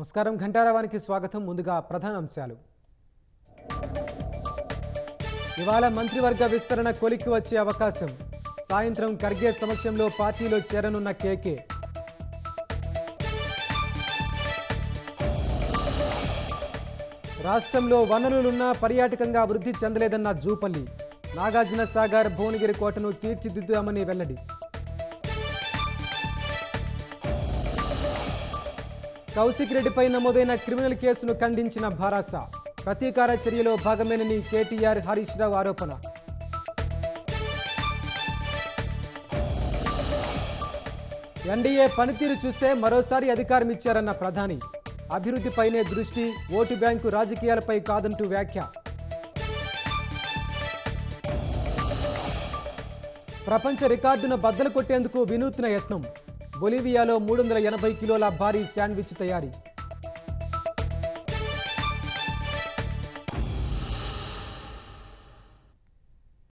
నమస్కారం ఘంటారావానికి స్వాగతం ముందుగా ప్రధాన అంశాలు ఇవాళ మంత్రివర్గ విస్తరణ కొలిక్కి వచ్చే అవకాశం సాయంత్రం ఖర్గే సమక్షంలో పార్టీలో చేరనున్న కేకే రాష్ట్రంలో వనరులున్నా పర్యాటకంగా అభివృద్ధి చెందలేదన్న జూపల్లి నాగార్జున సాగర్ భువనగిరి కోటను తీర్చిదిద్దామని వెల్లడి కౌశిక్ రెడ్డిపై నమోదైన క్రిమినల్ కేసును ఖండించిన భారాస ప్రతీకార చర్యలో భాగమేనని కేటీఆర్ హరీష్ రావు ఆరోపణ ఎన్డీఏ పనితీరు చూస్తే మరోసారి అధికారం ఇచ్చారన్న ప్రధాని అభివృద్ధిపైనే దృష్టి ఓటు బ్యాంకు రాజకీయాలపై కాదంటూ వ్యాఖ్య ప్రపంచ రికార్డును బద్దలు కొట్టేందుకు వినూత్న యత్నం బొలివియాలో మూడు వందల ఎనభై కిలోల భారీ శాండ్విచ్ తయారీ